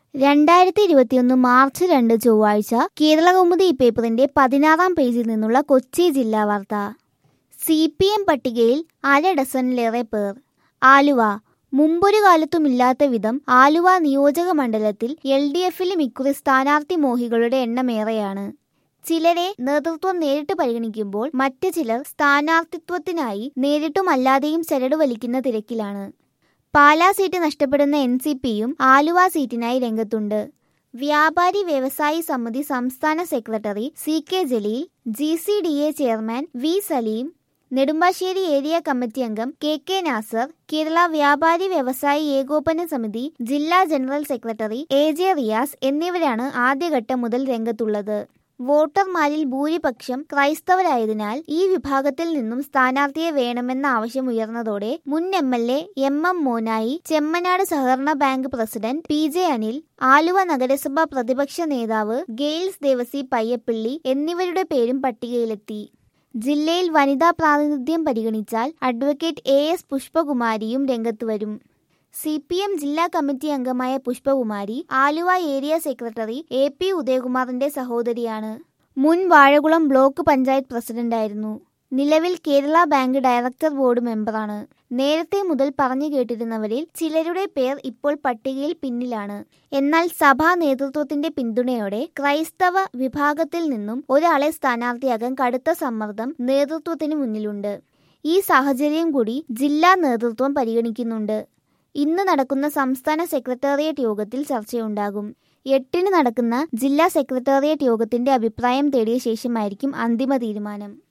രണ്ടായിരത്തി ഇരുപത്തിയൊന്ന് മാർച്ച് രണ്ട് ചൊവ്വാഴ്ച കേരളകൗമുദി പേപ്പറിന്റെ പതിനാറാം പേജിൽ നിന്നുള്ള കൊച്ചി ജില്ലാ വാർത്ത സി പി എം പട്ടികയിൽ അര ഡസനിലേറെ പേർ ആലുവ മുമ്പൊരു കാലത്തുമില്ലാത്ത വിധം ആലുവ നിയോജക മണ്ഡലത്തിൽ എൽ ഡി എഫിലും ഇക്കുറി സ്ഥാനാർത്ഥി മോഹികളുടെ എണ്ണമേറെയാണ് ചിലരെ നേതൃത്വം നേരിട്ട് പരിഗണിക്കുമ്പോൾ മറ്റ് ചിലർ സ്ഥാനാർത്ഥിത്വത്തിനായി നേരിട്ടും അല്ലാതെയും ചരട് വലിക്കുന്ന തിരക്കിലാണ് പാലാ സീറ്റ് നഷ്ടപ്പെടുന്ന എൻ സി പിയും ആലുവ സീറ്റിനായി രംഗത്തുണ്ട് വ്യാപാരി വ്യവസായി സമിതി സംസ്ഥാന secretary C K Jaleel G C D A chairman V Saleem Nedumbassery area committee അംഗം കെ കെ നാസർ കേരള വ്യാപാരി വ്യവസായി ഏകോപന സമിതി ജില്ലാ general secretary A J Riyas എന്നിവരാണ് ആദ്യഘട്ടം മുതൽ രംഗത്തുള്ളത് വോട്ടർമാരിൽ ഭൂരിപക്ഷം ക്രൈസ്തവരായതിനാൽ ഈ വിഭാഗത്തിൽ നിന്നും സ്ഥാനാർത്ഥിയെ വേണമെന്ന ആവശ്യം ഉയർന്നതോടെ മുൻ M L A M M Monayi Chemmanad സഹകരണ bank president P J Anil Aluva നഗരസഭാ പ്രതിപക്ഷ നേതാവ് ഗെയിൽസ് ദേവസി പയ്യപ്പിള്ളി എന്നിവരുടെ പേരും പട്ടികയിലെത്തി ജില്ലയിൽ വനിതാ പ്രാതിനിധ്യം പരിഗണിച്ചാൽ അഡ്വക്കേറ്റ് എ എസ് പുഷ്പകുമാരിയും രംഗത്ത് വരും സി പി എം ജില്ലാ കമ്മിറ്റി അംഗമായ Pushpakumari Aluva area secretary A P ഉദയകുമാറിന്റെ സഹോദരിയാണ് മുൻ വാഴകുളം ബ്ലോക്ക് പഞ്ചായത്ത് പ്രസിഡന്റായിരുന്നു നിലവിൽ കേരള ബാങ്ക് ഡയറക്ടർ ബോർഡ് മെമ്പറാണ് നേരത്തെ മുതൽ പറഞ്ഞു കേട്ടിരുന്നവരിൽ ചിലരുടെ പേർ ഇപ്പോൾ പട്ടികയിൽ പിന്നിലാണ് എന്നാൽ സഭാ നേതൃത്വത്തിന്റെ പിന്തുണയോടെ ക്രൈസ്തവ വിഭാഗത്തിൽ നിന്നും ഒരാളെ സ്ഥാനാർത്ഥിയാകാൻ കടുത്ത സമ്മർദ്ദം നേതൃത്വത്തിന് മുന്നിലുണ്ട് ഈ സാഹചര്യം കൂടി ജില്ലാ നേതൃത്വം പരിഗണിക്കുന്നുണ്ട് ഇന്ന് നടക്കുന്ന സംസ്ഥാന സെക്രട്ടേറിയറ്റ് യോഗത്തിൽ ചർച്ചയുണ്ടാകും എട്ടിന് നടക്കുന്ന ജില്ലാ സെക്രട്ടേറിയറ്റ് യോഗത്തിന്റെ അഭിപ്രായം തേടിയ ശേഷമായിരിക്കും അന്തിമ തീരുമാനം